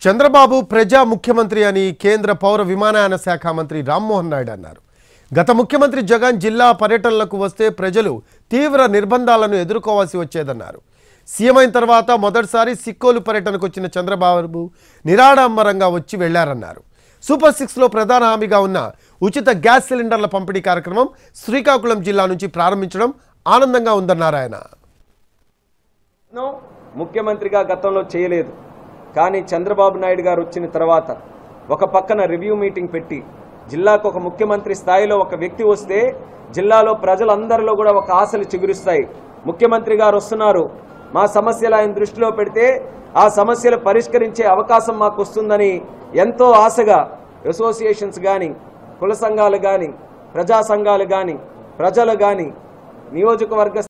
చంద్రబాబు ప్రజా ముఖ్యమంత్రి అని కేంద్ర పౌర విమానయాన శాఖ మంత్రి రామ్మోహన్ నాయుడు అన్నారు గత ముఖ్యమంత్రి జగన్ జిల్లా పర్యటనలకు వస్తే ప్రజలు తీవ్ర నిర్బంధాలను ఎదుర్కోవాల్సి వచ్చేదన్నారు సీఎం అయిన తర్వాత మొదటిసారి సిక్కోలు పర్యటనకు వచ్చిన చంద్రబాబు నిరాడంబరంగా వచ్చి వెళ్లారన్నారు సూపర్ సిక్స్లో ప్రధాన హామీగా ఉన్న ఉచిత గ్యాస్ సిలిండర్ల పంపిణీ కార్యక్రమం శ్రీకాకుళం జిల్లా నుంచి ప్రారంభించడం ఆనందంగా ఉందన్నారు ఆయన ను ముఖ్యమంత్రిగా గతంలో చేయలేదు కానీ చంద్రబాబు నాయుడు గారు వచ్చిన తర్వాత ఒక పక్కన రివ్యూ మీటింగ్ పెట్టి జిల్లాకు ఒక ముఖ్యమంత్రి స్థాయిలో ఒక వ్యక్తి వస్తే జిల్లాలో ప్రజలందరిలో కూడా ఒక ఆశలు చిగురుస్తాయి ముఖ్యమంత్రి గారు వస్తున్నారు మా సమస్యలు ఆయన దృష్టిలో పెడితే ఆ సమస్యలు పరిష్కరించే అవకాశం మాకు వస్తుందని ఎంతో ఆశగా అసోసియేషన్స్ కానీ కుల సంఘాలు కానీ ప్రజా సంఘాలు కానీ ప్రజలు కానీ నియోజకవర్గ